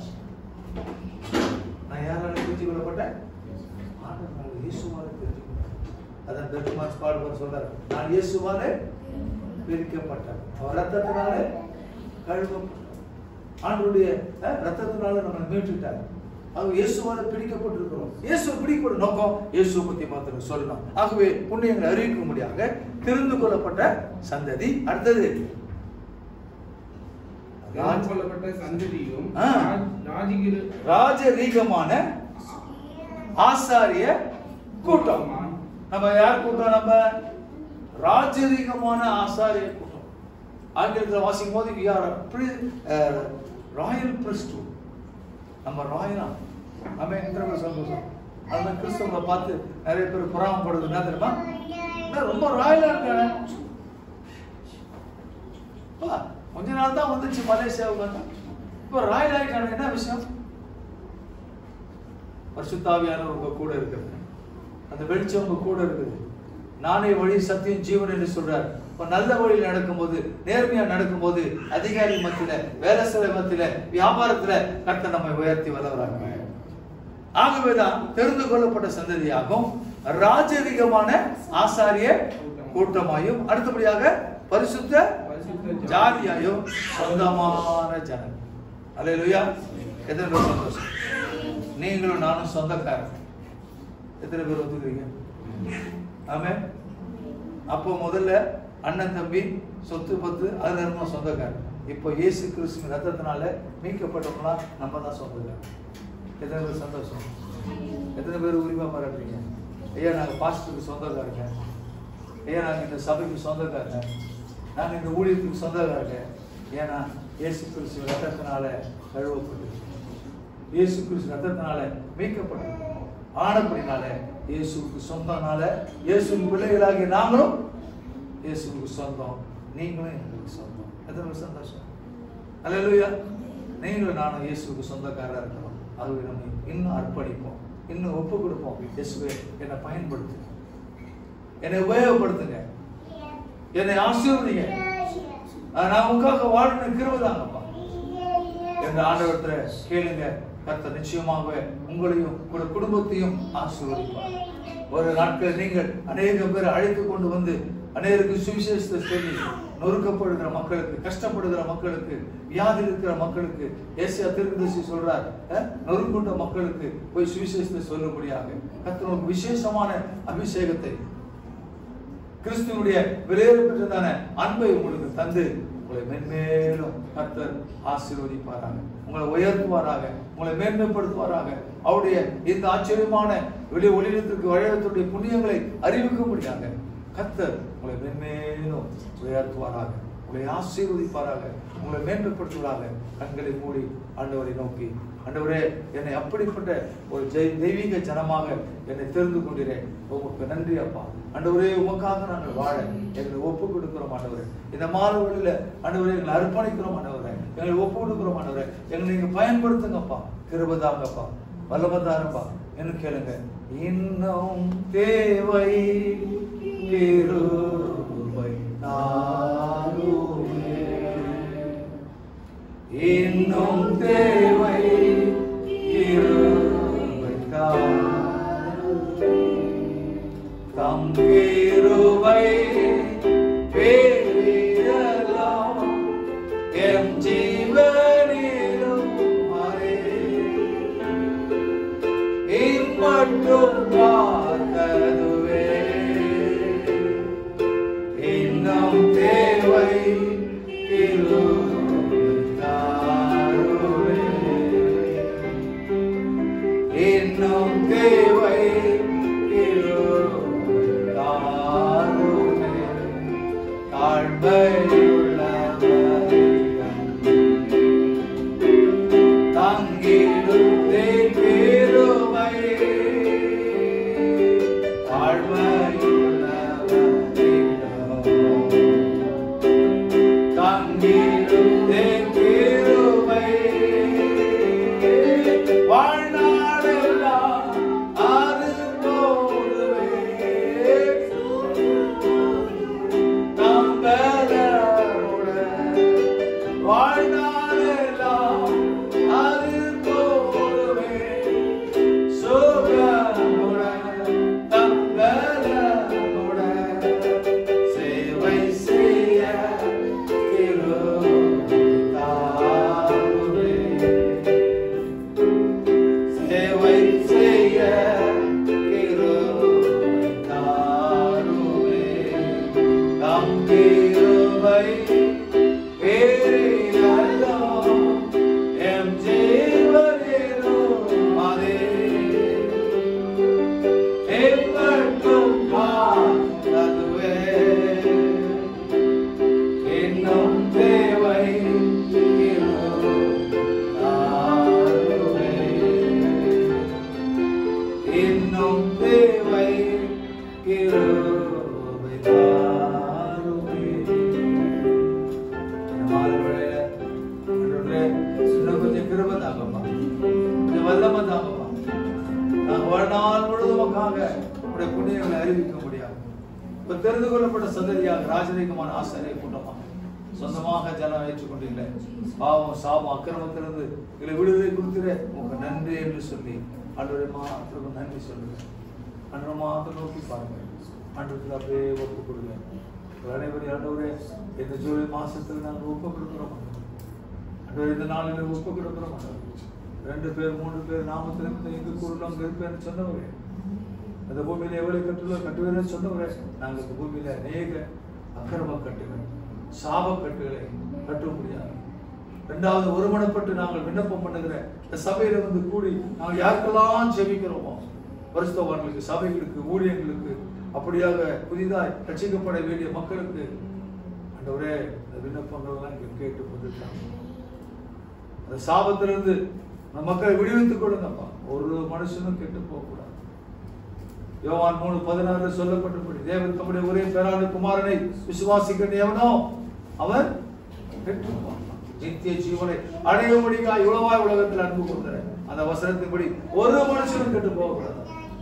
நான் யாரால தெரிஞ்சு கொள்ளப்பட்டேன் ஆண்டவரால் இயேசுவால தெரிஞ்சு கொள்ளப்பட்டேன். அதான் பெருமாஸ் பாடுபவர் சொல்றாரு நான் இயேசுவாலே பிரிக்கப்பட்டேன் அவர் ரத்தத்தினாலே கழுவப்பட்டார் ஆண்டவருடைய அஹ், ரத்தத்தினால நம்ம மீட்டுட்டார் அவர் இயேசுவால பிடிக்கப்பட்டிருக்கிறோம் இயேசு பிடிக்கப்பட்ட நோக்கம் இயேசுவை பத்தி மாத்திரம் சொல்லணும் ஆகவே புண்ணியங்களை அறிவிக்க முடியாத தெரிந்து கொள்ளப்பட்ட சந்ததி அடுத்தது தெரிந்து கொள்ளப்பட்ட சந்ததியும் ஆ. ராஜ்- ராஜகிரு ராஜரீகமான ஆசாரிய கூட்டம் நம்ம யார் கூட்டம் நம்ம ராஜரீகமான ஆசாரிய கூட்டம் ஆங்கிலத்தில் வாசிக்கும் போது we are ராயல் பிரிஸ்டு நம்ம ராயலா நம்ம என்ற சந்தோஷம் அந்த கிறிஸ்தவங்களை பார்த்து நிறைய பேர் புறாமப்படுது என்ன தெரியுமா என்ன ரொம்ப ராயலா இருக்கானே அப்பா, கொஞ்ச நாள் தான் வந்துச்சு மலேசியாவுக்கு வந்தா இப்போ ராயல் ஆயிட்டானே என்ன விஷயம் பரிசுத்தாவியானவர் உங்க கூட இருக்குது அந்த வெளிச்சம் உங்க கூட இருக்குது நானே வழி சத்தியம் ஜீவன் என்று சொல்றார் இப்ப நல்ல வழியில் நடக்கும்போது நேர்மையா நடக்கும்போது அதிகாரி மத்தியில வேலை சிலை மத்தியில வியாபாரத்துல கர்த்தர் நம்மை உயர்த்தி வளர்றாங்க ஆகவேதான் தெரிந்து கொள்ளப்பட்ட சந்ததியாகும் ராஜரிகமான ஆசாரிய கூட்டமாயும் அடுத்தபடியாக பரிசுத்த பரிசுத்த ஜாதியாயும் சொந்தமான ஜனம் அல்லேலூயா எத்தனை பேர் சந்தோஷம் நீங்களும் நானும் சொந்தக்காரன் எத்தனை பேர் ஒத்துக்கிறீங்க ஆமே அப்போ முதல்ல அண்ணன் தம்பி சொத்து பத்து அதுல இருந்தோம் சொந்தக்காரன் இப்போ இயேசு கிறிஸ்துவின் ரத்தத்தினால மீட்கப்பட்டவங்களா நம்ம தான் சொந்தக்காரன் எத்தனை பேர் சந்தோஷம் எத்தனை பேர் உரிமை மறக்கிறீங்க ஐயா நாங்கள் பாஸ்டருக்கு சொந்தக்காரங்க ஐயா நாங்கள் இந்த சபைக்கு சொந்தக்காரங்க நாங்கள் இந்த ஊழியத்துக்கு சொந்தக்காரங்க ஏன்னா இயேசு கிறிஸ்து ரத்தத்தினால கழுவப்பட்டு இயேசு கிறிஸ்து ரத்தத்தினால மீட்கப்பட்டது ஆனப்படினால இயேசுவுக்கு சொந்தனால இயேசுவின் பிள்ளைகளாகிய நாங்களும் இயேசுவுக்கு சொந்தம் நீங்களும் எங்களுக்கு சொந்தம் எத்தனை பேர் சந்தோஷம் அல்லேலூயா நீங்களும் நானும் இயேசுவுக்கு சொந்தக்காரராக இருக்கிறோம் அதுவே நம்ம இன்னும் அர்ப்பணிப்போம் இன்னும் ஒப்பு கொடுப்போம் இயேசுவே என்னை பயன்படுத்து என்னை உபயோகப்படுத்துங்க என்னை ஆசீர்வதிங்க ஆஹ் நான் உங்களுக்காக வாழணும் கிருபதாங்கப்பா என்ற ஆண்டவரத்துல கேளுங்க கர்த்தர் நிச்சயமாக உங்களையும் உங்களுடைய குடும்பத்தையும் ஆசீர்வதிப்பார் ஒரு நாட்கள் நீங்கள் அநேக பேர் அழைத்து கொண்டு வந்து அநேகருக்கு சுவிசேஷத்தை சொல்லி நொறுக்கப்படுகிற மக்களுக்கு கஷ்டப்படுகிற மக்களுக்கு வியாதி இருக்கிற மக்களுக்கு ஏசியா திருக்கதர்சி சொல்றார் அஹ், நொறுங்குண்ட மக்களுக்கு போய் சுவிசேஷத்தை சொல்லும்படியாக கர்த்தர் உங்களுக்கு விசேஷமான அபிஷேகத்தை கிறிஸ்துவனுடைய விலையேற பெற்றதான அன்பை உங்களுக்கு தந்து உங்களை மென்மேலும் கர்த்தர் ஆசீர்வதிப்பாராக உங்களை உயர்த்துவாராக உங்களை மேன்மைப்படுத்துவாராக அவருடைய இந்த ஆச்சரியமான வெளி ஒளியிடத்திற்கு வழியிடத்துடைய புண்ணியங்களை அறிவிக்கும்படியாக கர்த்தர் உங்களை மென்மேலும் உயர்த்துவாராக உங்களை ஆசீர்வதிப்பாராக உங்களை மேன்மைப்படுத்துவதாக கண்களை மூடி ஆண்டவரை நோக்கி ஆண்டவரே என்னை அப்படிப்பட்ட ஒரு ஜெய் தெய்வீக ஜனமாக என்னை தெரிந்து கொண்டிறேன் உமக்கு நன்றி அப்பா ஆண்டவரே உமக்காக நாங்கள் வாழ எங்களை ஒப்பு கொடுக்கிறோம் ஆண்டவரே இந்த மாதவழியில ஆண்டவரே எங்களை அர்ப்பணிக்கிறோம் ஆண்டவரே எங்களை ஒப்பு கொடுக்கிறோம் ஆண்டவரே எங்களை நீங்க பயன்படுத்துங்கப்பா கிருபதாங்கப்பா வல்லபதாரப்பா என்ன கேளுங்க இன்னும் தேவை கிருபை நாளுமே இன்னும் தேவை கிருபை தம் கிருபை பெரியலாம் எம் ஜீவனிலும் மறை இம்மட்டும் பார்த்ததுவே இன்னும் தேவை கிருபை இன்னும் தேவை தாருமே தாழ்மையுள்ள தங்கிடுதே பெருமை தாழ்மையுள்ள தங்கிடுதே பெருமை வாழ்நாளெல்லாம் அது போதுமே நம்பலமுடன் வாழ்நாளெல்லாம் அது போதுமே சுகமுடன் தங்கலமுடன் சேவை செய்ய கிருபை தாருமே. சேவை செய்ய கிருபை தாருமே. தம் கிருபை பெரியதோ, எம் ஜீவனிலும் அதே. எப்பட்டும் காத்ததுவே, இன்னும் தேவை கிருபை இன்னும் தேவை கிருபை தாருமே. இந்த மாலை வேளையில, ஆண்டவரே, இன்னும் கொஞ்சம் கிருபை தாங்கப்பா. கொஞ்சம் வல்லமை தாங்கப்பா. நாங்க வாழ்நாள் முழுவதும் உமக்காக உடைய புண்ணியங்களை அறிவிக்க முடியாது இப்ப தெரிந்து கொள்ளப்பட்ட சந்ததியாக ராஜரீகமான ஆசிரியர் கூட்டமாக சொந்தமாக ஜனம் ஏற்றுக்கொண்டீங்களே பாவம் சாபம் அக்கிரமத்திலிருந்து எங்களை விடுதலை கொடுத்துரு உங்க நன்றி என்று சொல்லி அன்றைய மாத்திரம் நன்றி சொல்லுங்க அன்றைய மாத்திரம் நோக்கி பாருங்க அன்றத்தில் அப்படியே ஒப்பு கொடுங்க உங்கள் அனைவரையும் ஆண்டவரே இந்த ஜூலை மாசத்துல நாங்கள் ஒப்பு கொடுக்குறோம் ஆண்டவரே இந்த நாளில் ஒப்பு கொடுக்குறோம் ஆண்டவரே. ரெண்டு பேர் மூன்று பேர் நாமத்தில் இருந்து எங்க கூடலாம் அங்க இருப்பேன்னு சொன்னவரே அந்த பூமியில எவ்வளவு கட்டுல கட்டுவேன்னு சொன்னவரே நாங்கள் இந்த பூமியில அநேக அக்கிரம கட்டுகள் சாப கட்டுகளை கட்ட முடியாது ரெண்டாவது ஒருமனப்பட்டு நாங்கள் விண்ணப்பம் பண்ணுகிற இந்த சபையில வந்து கூடி நாங்கள் யாருக்கெல்லாம் ஜெபிக்கிறோமோ பரிசுத்தவான்களுக்கு சபைகளுக்கு ஊழியர்களுக்கு அப்படியாக புதிதாய் ரட்சிக்கப்பட வேண்டிய மக்களுக்கு ஆண்டவரே இந்த விண்ணப்பங்கள் எல்லாம் இங்க கேட்டு கொண்டிருக்காங்க அந்த சாபத்திலிருந்து நம்ம மக்களை விடுவித்துக் கொடுங்கப்பா ஒரு மனுஷனும் கெட்டு போகக்கூடாது யோவான் மூணு பதினாறுல சொல்லப்பட்டபடி தேவன் தம்முடைய ஒரே பேரான குமாரனை விசுவாசிக்கிற எவனோ அவன் கெட்டு போவான். நித்திய ஜீவனை அடையும்படியா இவ்வளவாய் உலகத்தில் அன்பு கொண்டார் அந்த வசனத்தின்படி ஒரு மனுஷனும் கெட்டு போகக்கூடாது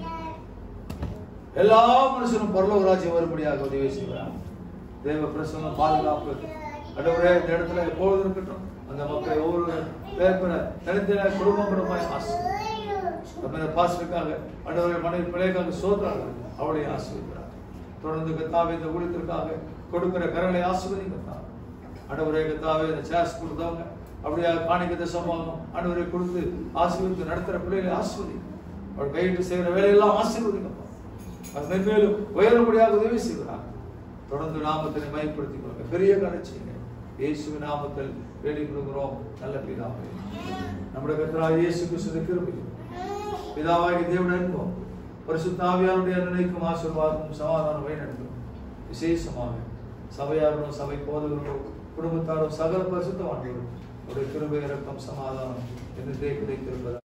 எல்லா மனுஷனும் பரலோக ராஜ்யம் வரும்படியாக உதவி செய்வார் தேவ பிரசன்னம் பாதுகாப்பு அடவுரே இந்த இடத்துல எப்பொழுதும் இருக்கட்டும் அந்த மக்களை ஒவ்வொரு பேர் பெற தனித்தன குடும்பம் குடும்பமாய் ஆசை நம்ம பாஸ்டருக்காக அடவுரை மனைவி பிள்ளைக்காக சோதராங்க அவளை ஆசீர்வதிக்கிறார் தொடர்ந்து கத்தாவை இந்த ஊழியத்திற்காக கொடுக்கிற கரங்களை ஆசீர்வதிக்கிறார் அடவுரை கத்தாவை இந்த சேஸ் கொடுத்தவங்க அப்படியே காணிக்கத்தை சம்பவம் அடவுரை கொடுத்து ஆசீர்வதித்து நடத்துற பிள்ளைகளை ஆசீர்வதி அவள் கையிட்டு செய்கிற வேலையெல்லாம் ஆசீர்வதிக்கப்பா அது மென்மேலும் உயரும்படியாக உதவி செய்கிறார் தொடர்ந்து நாமத்தினை மயப்படுத்திக் கொள்ளுங்க பெரிய காரியம் செய்யுங்க இயேசுவின் நாமத்தில் வேண்டிக் கொள்கிறோம் நல்ல பிதாவே நம்முடைய கர்த்தராகிய இயேசு கிறிஸ்துவின் கிருபையும் பிதாவாகிய தேவன் அன்பும் பரிசுத்த ஆவியாருடைய நினைக்கும் ஆசீர்வாதமும் சமாதானம் வழிநடத்தும் விசேஷமாக சபையாரும் சபை போதகர்களும் குடும்பத்தாரும் சகல பரிசுத்தவான்களும் உடைய கிருபை இரக்கம் சமாதானம் என்று கிடைத்திருப்பது